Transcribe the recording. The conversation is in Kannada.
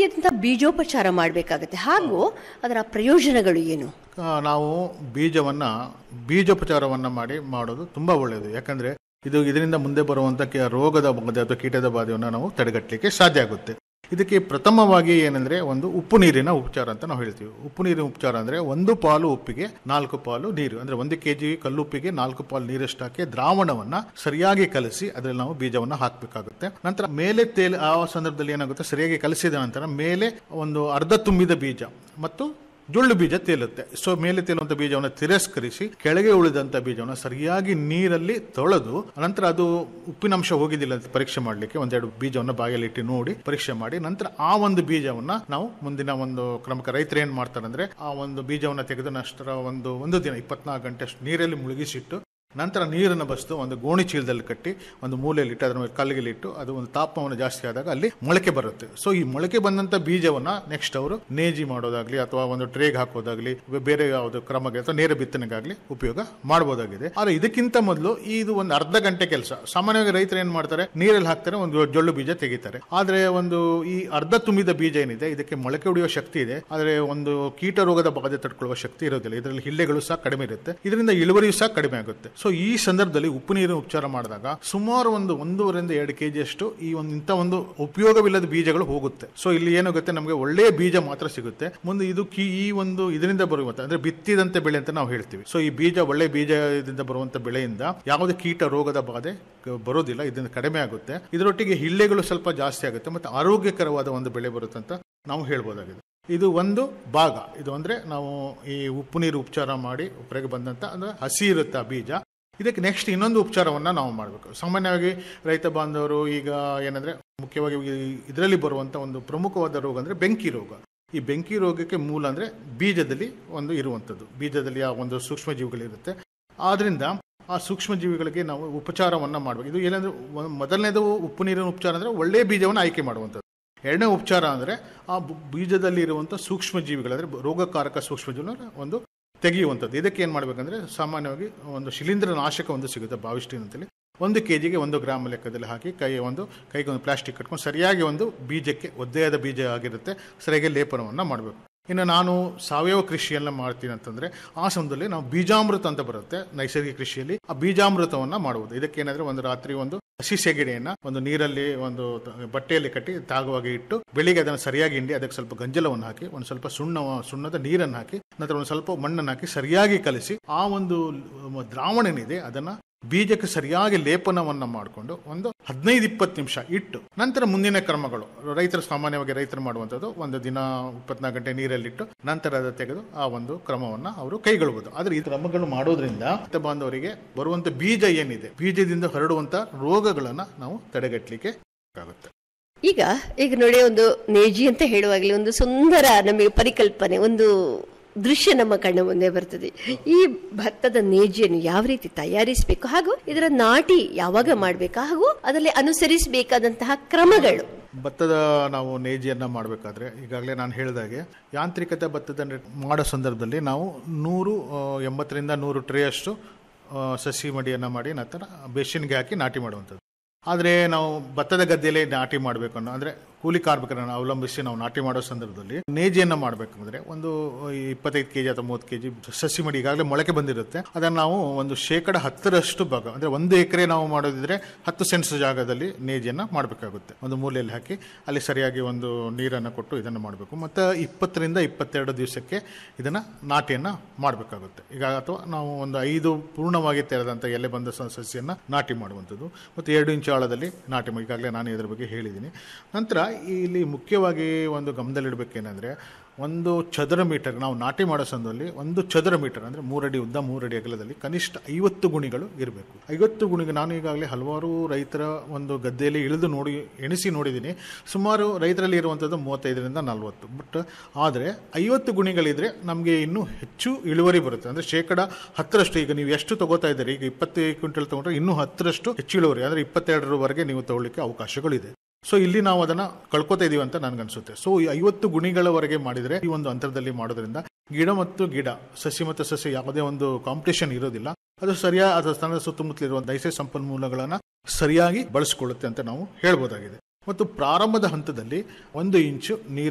ರೀತಿಯಾದಂತಹ ಬೀಜೋಪಚಾರ ಮಾಡಬೇಕಾಗತ್ತೆ ಹಾಗೂ ಅದರ ಪ್ರಯೋಜನಗಳು ಏನು ಆ, ನಾವು ಬೀಜವನ್ನ ಬೀಜೋಪಚಾರವನ್ನ ಮಾಡಿ ಮಾಡೋದು ತುಂಬಾ ಒಳ್ಳೆಯದು ಯಾಕಂದ್ರೆ ಇದು ಇದರಿಂದ ಮುಂದೆ ಬರುವಂತ ಕೆ- ರೋಗದ ಬಾಧೆ ಅಥವಾ ಕೀಟದ ಬಾಧೆಯನ್ನು ನಾವು ತಡೆಗಟ್ಟಲಿಕ್ಕೆ ಸಾಧ್ಯ ಆಗುತ್ತೆ ಇದಕ್ಕೆ ಪ್ರಥಮವಾಗಿ ಏನಂದ್ರೆ ಒಂದು ಉಪ್ಪು ನೀರಿನ ಉಪಚಾರ ಅಂತ ನಾವು ಹೇಳ್ತೀವಿ ಉಪ್ಪು ನೀರಿನ ಉಪಚಾರ ಅಂದ್ರೆ ಒಂದು ಪಾಲು ಉಪ್ಪಿಗೆ ನಾಲ್ಕು ಪಾಲು ನೀರು ಅಂದ್ರೆ ಒಂದು ಕೆಜಿ ಕಲ್ಲುಪ್ಪಿಗೆ ನಾಲ್ಕು ಪಾಲು ನೀರಷ್ಟು ಹಾಕಿ ದ್ರಾವಣವನ್ನ ಸರಿಯಾಗಿ ಕಲಸಿ ಅದರಲ್ಲಿ ನಾವು ಬೀಜವನ್ನ ಹಾಕಬೇಕಾಗುತ್ತೆ ನಂತರ ಮೇಲೆ ತೇಲ್ ಆ ಸಂದರ್ಭದಲ್ಲಿ ಏನಾಗುತ್ತೆ ಸರಿಯಾಗಿ ಕಲಸಿದ ನಂತರ ಮೇಲೆ ಒಂದು ಅರ್ಧ ತುಂಬಿದ ಬೀಜ ಮತ್ತು ಜೊಳ್ಳು ಬೀಜ ತೇಲುತ್ತೆ ಸೊ ಮೇಲೆ ತೇಲುವಂತ ಬೀಜವನ್ನು ತಿರಸ್ಕರಿಸಿ ಕೆಳಗೆ ಉಳಿದಂತ ಬೀಜವನ್ನು ಸರಿಯಾಗಿ ನೀರಲ್ಲಿ ತೊಳೆದು ನಂತರ ಅದು ಉಪ್ಪಿನಂಶ ಹೋಗಿದ್ದಿಲ್ಲ ಅಂತ ಪರೀಕ್ಷೆ ಮಾಡಲಿಕ್ಕೆ ಒಂದೆರಡು ಬೀಜವನ್ನು ಬಾಯಲ್ಲಿ ಇಟ್ಟು ನೋಡಿ ಪರೀಕ್ಷೆ ಮಾಡಿ ನಂತರ ಆ ಒಂದು ಬೀಜವನ್ನ ನಾವು ಮುಂದಿನ ಒಂದು ಕ್ರಮಕ್ಕೆ ರೈತರು ಏನ್ ಮಾಡ್ತಾರೆ ಅಂದ್ರೆ ಆ ಒಂದು ಬೀಜವನ್ನು ತೆಗೆದು ನಷ್ಟರ ಒಂದು ಒಂದು ದಿನ ಇಪ್ಪತ್ನಾಲ್ಕು ಗಂಟೆ ಅಷ್ಟು ನೀರಲ್ಲಿ ಮುಳುಗಿಸಿಟ್ಟು ನಂತರ ನೀರನ್ನು ಬಸ್ದು ಒಂದು ಗೋಣಿ ಚೀಲದಲ್ಲಿ ಕಟ್ಟಿ ಒಂದು ಮೂಲೆಯಲ್ಲಿ ಇಟ್ಟು ಅದರ ಮೇಲೆ ಕಲ್ಲಿಗೆ ಇಟ್ಟು ಅದು ಒಂದು ತಾಪಮಾನ ಜಾಸ್ತಿ ಆದಾಗ ಅಲ್ಲಿ ಮೊಳಕೆ ಬರುತ್ತೆ ಸೊ ಈ ಮೊಳಕೆ ಬಂದಂತ ಬೀಜವನ್ನ ನೆಕ್ಸ್ಟ್ ಅವರು ನೇಜಿ ಮಾಡೋದಾಗ್ಲಿ ಅಥವಾ ಒಂದು ಟ್ರೇಗ್ ಹಾಕೋದಾಗ್ಲಿ ಬೇರೆ ಯಾವುದು ಕ್ರಮಕ್ಕೆ ಅಥವಾ ನೇರ ಬಿತ್ತನೆಗಾಗ್ಲಿ ಉಪಯೋಗ ಮಾಡಬಹುದಾಗಿದೆ ಆದ್ರೆ ಇದಕ್ಕಿಂತ ಮೊದಲು ಇದು ಒಂದು ಅರ್ಧ ಗಂಟೆ ಕೆಲಸ ಸಾಮಾನ್ಯವಾಗಿ ರೈತರು ಏನ್ ಮಾಡ್ತಾರೆ ನೀರಲ್ಲಿ ಹಾಕ್ತಾರೆ ಒಂದು ಜೊಳ್ಳು ಬೀಜ ತೆಗಿತಾರೆ ಆದ್ರೆ ಒಂದು ಈ ಅರ್ಧ ತುಂಬಿದ ಬೀಜ ಏನಿದೆ ಇದಕ್ಕೆ ಮೊಳಕೆ ಹೊಡೆಯುವ ಶಕ್ತಿ ಇದೆ ಆದ್ರೆ ಒಂದು ಕೀಟ ರೋಗದ ಬಾಧೆ ತಡ್ಕೊಳ್ಳುವ ಶಕ್ತಿ ಇರೋದಿಲ್ಲ ಇದರಲ್ಲಿ ಹಿಳ್ಳೆಗಳು ಸಹ ಕಡಿಮೆ ಇರುತ್ತೆ ಇದರಿಂದ ಇಳುವರಿಯು ಸಹ ಕಡಿಮೆ ಆಗುತ್ತೆ ಸೊ ಈ ಸಂದರ್ಭದಲ್ಲಿ ಉಪ್ಪು ನೀರಿನ ಉಪಚಾರ ಮಾಡಿದಾಗ ಸುಮಾರು ಒಂದು ಒಂದೂವರೆಯಿಂದ ಎರಡು ಕೆಜಿ ಅಷ್ಟು ಈ ಒಂದು ಇಂಥ ಒಂದು ಉಪಯೋಗವಿಲ್ಲದ ಬೀಜಗಳು ಹೋಗುತ್ತೆ ಸೊ ಇಲ್ಲಿ ಏನಾಗುತ್ತೆ ನಮಗೆ ಒಳ್ಳೆಯ ಬೀಜ ಮಾತ್ರ ಸಿಗುತ್ತೆ ಮುಂದೆ ಇದು ಕಿ ಈ ಒಂದು ಇದರಿಂದ ಬರುವಂತ ಅಂದ್ರೆ ಬಿತ್ತಿದಂತೆ ಬೆಳೆ ಅಂತ ನಾವು ಹೇಳ್ತೀವಿ ಸೊ ಈ ಬೀಜ ಒಳ್ಳೆ ಬೀಜದಿಂದ ಬರುವಂತ ಬೆಳೆಯಿಂದ ಯಾವುದೇ ಕೀಟ ರೋಗದ ಬಾಧೆ ಕ- ಬರೋದಿಲ್ಲ ಇದರಿಂದ ಕಡಿಮೆ ಆಗುತ್ತೆ ಇದರೊಟ್ಟಿಗೆ ಹಿಳ್ಳೆಗಳು ಸ್ವಲ್ಪ ಜಾಸ್ತಿ ಆಗುತ್ತೆ ಮತ್ತೆ ಆರೋಗ್ಯಕರವಾದ ಒಂದು ಬೆಳೆ ಬರುತ್ತೆ ಅಂತ ನಾವು ಹೇಳ್ಬೋದಾಗಿದೆ ಇದು ಒಂದು ಭಾಗ ಇದು ಅಂದ್ರೆ ನಾವು ಈ ಉಪ್ಪು ನೀರು ಉಪಚಾರ ಮಾಡಿ ಹೊರಗೆ ಬಂದಂತ ಅಂದ್ರೆ ಹಸಿ ಇರುತ್ತೆ ಆ ಬೀಜ ಇದಕ್ಕೆ ನೆಕ್ಸ್ಟ್ ಇನ್ನೊಂದು ಉಪಚಾರವನ್ನ ನಾವು ಮಾಡಬೇಕು ಸಾಮಾನ್ಯವಾಗಿ ರೈತ ಬಾಂಧವರು ಈಗ ಏನಂದ್ರೆ ಮುಖ್ಯವಾಗಿ ಇದರಲ್ಲಿ ಬರುವಂತ ಒಂದು ಪ್ರಮುಖವಾದ ರೋಗ ಅಂದ್ರೆ ಬೆಂಕಿ ರೋಗ ಈ ಬೆಂಕಿ ರೋಗಕ್ಕೆ ಮೂಲ ಅಂದ್ರೆ ಬೀಜದಲ್ಲಿ ಒಂದು ಇರುವಂತದ್ದು ಬೀಜದಲ್ಲಿ ಆ ಒಂದು ಸೂಕ್ಷ್ಮ ಜೀವಿಗಳಿರುತ್ತೆ ಆದ್ರಿಂದ ಆ ಸೂಕ್ಷ್ಮ ಜೀವಿಗಳಿಗೆ ನಾವು ಉಪಚಾರವನ್ನ ಮಾಡಬೇಕು ಇದು ಏನಂದ್ರೆ ಒಂದು ಮೊದಲನೇದು ಉಪ್ಪು ನೀರಿನ ಉಪಚಾರ ಅಂದ್ರೆ ಒಳ್ಳೆಯ ಬೀಜವನ್ನು ಆಯ್ಕೆ ಮಾಡುವಂಥದ್ದು ಎರಡನೇ ಉಪಚಾರ ಅಂದ್ರೆ ಆ ಬು- ಬೀಜದಲ್ಲಿ ಇರುವಂತ ಸೂಕ್ಷ್ಮ ಜೀವಿಗಳು ಅಂದ್ರೆ ರೋಗಕಾರಕ ಸೂಕ್ಷ್ಮ ಜೀವಿಗಳ ಒಂದು ತೆಗೆಯುವಂಥದ್ದು ಇದಕ್ಕೆ ಏನು ಮಾಡಬೇಕಂದ್ರೆ ಸಾಮಾನ್ಯವಾಗಿ ಒಂದು ಶಿಲೀಂಧ್ರ ನಾಶಕ ಒಂದು ಸಿಗುತ್ತೆ ಬಾವಿಸ್ಟಿನ್ ಅಂತೇಳಿ ಒಂದು ಕೆ ಜಿಗೆ ಒಂದು ಗ್ರಾಮ್ ಲೆಕ್ಕದಲ್ಲಿ ಹಾಕಿ ಕೈ ಒಂದು ಕೈಗೆ ಒಂದು ಪ್ಲಾಸ್ಟಿಕ್ ಕಟ್ಕೊಂಡು ಸರಿಯಾಗಿ ಒಂದು ಬೀಜಕ್ಕೆ ಒದ್ದೆಯಾದ ಬೀಜ ಆಗಿರುತ್ತೆ ಸರಿಯಾಗಿ ಲೇಪನವನ್ನು ಮಾಡಬೇಕು ಇನ್ನು ನಾನು ಸಾವಯವ ಕೃಷಿಯನ್ನ ಮಾಡ್ತೀನಿ ಅಂತಂದ್ರೆ ಆ ಸಮಯದಲ್ಲಿ ನಾವು ಬೀಜಾಮೃತ ಅಂತ ಬರುತ್ತೆ ನೈಸರ್ಗಿಕ ಕೃಷಿಯಲ್ಲಿ ಆ ಬೀಜಾಮೃತವನ್ನ ಮಾಡುವುದು ಇದಕ್ಕೆ ಏನಂದ್ರೆ ಒಂದು ರಾತ್ರಿ ಒಂದು ಹಸಿ ಸೆಗಣಿಯನ್ನ ಒಂದು ನೀರಲ್ಲಿ ಒಂದು ತ- ಬಟ್ಟೆಯಲ್ಲಿ ಕಟ್ಟಿ ತಾಗುವಾಗಿ ಇಟ್ಟು ಬೆಳಿಗ್ಗೆ ಅದನ್ನು ಸರಿಯಾಗಿ ಹಿಂಡಿ ಅದಕ್ಕೆ ಸ್ವಲ್ಪ ಗಂಜಲವನ್ನು ಹಾಕಿ ಒಂದು ಸ್ವಲ್ಪ ಸುಣ್ಣ ಸುಣ್ಣದ ನೀರನ್ನು ಹಾಕಿ ನಂತರ ಒಂದು ಸ್ವಲ್ಪ ಮಣ್ಣನ್ನು ಹಾಕಿ ಸರಿಯಾಗಿ ಕಲಿಸಿ ಆ ಒಂದು ಮ- ದ್ರಾವಣ ಏನಿದೆ ಅದನ್ನ ಬೀಜಕ್ಕೆ ಸರಿಯಾಗಿ ಲೇಪನವನ್ನ ಮಾಡಿಕೊಂಡು ಒಂದು ಹದಿನೈದು ಇಪ್ಪತ್ತು ನಿಮಿಷ ಇಟ್ಟು ನಂತರ ಮುಂದಿನ ಕ್ರಮಗಳು ರೈತರು ಸಾಮಾನ್ಯವಾಗಿ ರೈತರು ಮಾಡುವಂಥದ್ದು ಒಂದು ದಿನ ಇಪ್ಪತ್ನಾಲ್ಕು ಗಂಟೆ ನೀರಲ್ಲಿಟ್ಟು ನಂತರ ಅದು ತೆಗೆದು ಆ ಒಂದು ಕ್ರಮವನ್ನ ಅವರು ಕೈಗೊಳ್ಳುವುದು ಆದ್ರೆ ಈ ಕ್ರಮಗಳು ಮಾಡೋದ್ರಿಂದ ರೈತ ಬಾಂಧವರಿಗೆ ಬರುವಂತ ಬೀಜ ಏನಿದೆ ಬೀಜದಿಂದ ಹರಡುವಂತ ರೋಗಗಳನ್ನ ನಾವು ತಡೆಗಟ್ಟಲಿಕ್ಕೆ ಆಗುತ್ತೆ ಈಗ ಈಗ ನೋಡಿ ಒಂದು ನೇಜಿ ಅಂತ ಹೇಳುವಾಗಲೇ ಒಂದು ಸುಂದರ ನಮಗೆ ಪರಿಕಲ್ಪನೆ ಒಂದು ದೃಶ್ಯ ನಮ್ಮ ಕಣ್ಣ ಮುಂದೆ ಬರ್ತದೆ ಈ ಭತ್ತದ ನೇಜಿಯನ್ನು ಯಾವ ರೀತಿ ತಯಾರಿಸಬೇಕು ಹಾಗೂ ಇದರ ನಾಟಿ ಯಾವಾಗ ಮಾಡಬೇಕು ಹಾಗೂ ಅದರಲ್ಲಿ ಅನುಸರಿಸಬೇಕಾದಂತಹ ಕ್ರಮಗಳು ಭತ್ತದ ನಾವು ನೇಜಿಯನ್ನ ಮಾಡಬೇಕಾದ್ರೆ ಈಗಾಗಲೇ ನಾನು ಹೇಳಿದಾಗೆ ಯಾಂತ್ರಿಕತೆ ಭತ್ತದ ನೆ- ಮಾಡೋ ಸಂದರ್ಭದಲ್ಲಿ ನಾವು ನೂರು ಆ, ಎಂಬತ್ತರಿಂದ ನೂರು ಟ್ರೇ ಅಷ್ಟು ಆ, ಸಸಿ ಮಡಿಯನ್ನು ಮಾಡಿ ನಂತರ ಬೇಸಿನ್ಗೆ ಹಾಕಿ ನಾಟಿ ಮಾಡುವಂಥದ್ದು ಆದರೆ ನಾವು ಭತ್ತದ ಗದ್ದೆಯಲ್ಲಿ ನಾಟಿ ಮಾಡಬೇಕು ಅನ್ನೋ ಅಂದರೆ ಕೂಲಿ ಕಾರ್ಮಿಕರನ್ನು ಅವಲಂಬಿಸಿ ನಾವು ನಾಟಿ ಮಾಡೋ ಸಂದರ್ಭದಲ್ಲಿ ನೇಜಿಯನ್ನು ಮಾಡಬೇಕಂದ್ರೆ ಒಂದು ಇಪ್ಪತ್ತೈದು ಕೆಜಿ ಅಥವಾ ಮೂವತ್ತು ಕೆಜಿ ಸಸಿ ಮಡಿ ಈಗಾಗಲೇ ಮೊಳಕೆ ಬಂದಿರುತ್ತೆ ಅದನ್ನು ನಾವು ಒಂದು ಶೇಕಡ ಹತ್ತರಷ್ಟು ಭಾಗ ಅಂದರೆ ಒಂದು ಎಕರೆ ನಾವು ಮಾಡೋದಿದ್ರೆ ಹತ್ತು ಸೆಂಟ್ಸ್ ಜಾಗದಲ್ಲಿ ನೇಜಿಯನ್ನು ಮಾಡಬೇಕಾಗುತ್ತೆ ಒಂದು ಮೂಲೆಯಲ್ಲಿ ಹಾಕಿ ಅಲ್ಲಿ ಸರಿಯಾಗಿ ಒಂದು ನೀರನ್ನು ಕೊಟ್ಟು ಇದನ್ನು ಮಾಡಬೇಕು ಮತ್ತು ಇಪ್ಪತ್ತರಿಂದ ಇಪ್ಪತ್ತೆರಡು ದಿವಸಕ್ಕೆ ಇದನ್ನು ನಾಟಿಯನ್ನು ಮಾಡಬೇಕಾಗುತ್ತೆ ಈಗ ಅಥವಾ ನಾವು ಒಂದು ಐದು ಪೂರ್ಣವಾಗಿ ತೆರೆದಂಥ ಎಲೆ ಬಂದ ಸ- ಸಸಿಯನ್ನು ನಾಟಿ ಮಾಡುವಂಥದ್ದು ಮತ್ತು ಎರಡು ಇಂಚು ಆಳದಲ್ಲಿ ನಾಟಿ ಮಾಡಿ ಈಗಾಗಲೇ ನಾನು ಇದರ ಬಗ್ಗೆ ಹೇಳಿದ್ದೀನಿ ನಂತರ ಇಲ್ಲಿ ಮುಖ್ಯವಾಗಿ ಒಂದು ಗಮನದಲ್ಲಿಡಬೇಕೇನೆಂದರೆ ಒಂದು ಚದರ ಮೀಟರ್ ನಾವು ನಾಟಿ ಮಾಡೋ ಸಂದರ್ಭದಲ್ಲಿ ಒಂದು ಚದರ ಮೀಟರ್ ಅಂದರೆ ಮೂರಡಿ ಉದ್ದ ಮೂರಡಿ ಅಗಲದಲ್ಲಿ ಕನಿಷ್ಠ ಐವತ್ತು ಗುಣಿಗಳು ಇರಬೇಕು ಐವತ್ತು ಗುಣಿಗೆ ನಾನು ಈಗಾಗಲೇ ಹಲವಾರು ರೈತರ ಒಂದು ಗದ್ದೆಯಲ್ಲಿ ಇಳಿದು ನೋಡಿ ಎಣಿಸಿ ನೋಡಿದ್ದೀನಿ ಸುಮಾರು ರೈತರಲ್ಲಿ ಇರುವಂಥದ್ದು ಮೂವತ್ತೈದರಿಂದ ನಲವತ್ತು ಬಟ್ ಆದರೆ ಐವತ್ತು ಗುಣಿಗಳಿದ್ರೆ ನಮಗೆ ಇನ್ನೂ ಹೆಚ್ಚು ಇಳುವರಿ ಬರುತ್ತೆ ಅಂದರೆ ಶೇಕಡ ಹತ್ತರಷ್ಟು ಈಗ ನೀವು ಎಷ್ಟು ತಗೋತಾ ಇದ್ದೀರಿ ಈಗ ಇಪ್ಪತ್ತು ಕ್ವಿಂಟಲ್ ತಗೊಂಡ್ರೆ ಇನ್ನೂ ಹತ್ತರಷ್ಟು ಹೆಚ್ಚು ಇಳುವರಿ ಅಂದರೆ ಇಪ್ಪತ್ತೆರಡರವರೆಗೆ ನೀವು ತಗೊಳ್ಳಿಕ್ಕೆ ಅವಕಾಶಗಳಿದೆ ಸೊ ಇಲ್ಲಿ ನಾವು ಅದನ್ನ ಕಳ್ಕೊತಾ ಇದೀವಿ ಅಂತ ನನ್ಗನ್ಸುತ್ತೆ ಸೊ ಈ ಐವತ್ತು ಗುಣಿಗಳವರೆಗೆ ಮಾಡಿದ್ರೆ ಈ ಒಂದು ಅಂತರದಲ್ಲಿ ಮಾಡೋದ್ರಿಂದ ಗಿಡ ಮತ್ತು ಗಿಡ ಸಸಿ ಮತ್ತು ಸಸಿ ಯಾವುದೇ ಒಂದು ಕಾಂಪಿಟೇಷನ್ ಇರೋದಿಲ್ಲ ಅದು ಸರಿಯಾದ ಅದರ ಸ್ಥಾನದ ಸುತ್ತಮುತ್ತಲಿರುವ ನೈಸರ್ಗಿಕ ಸಂಪನ್ಮೂಲಗಳನ್ನ ಸರಿಯಾಗಿ ಬಳಸಿಕೊಳ್ಳುತ್ತೆ ಅಂತ ನಾವು ಹೇಳ್ಬೋದಾಗಿದೆ ಮತ್ತು ಪ್ರಾರಂಭದ ಹಂತದಲ್ಲಿ ಒಂದು ಇಂಚು ನೀರು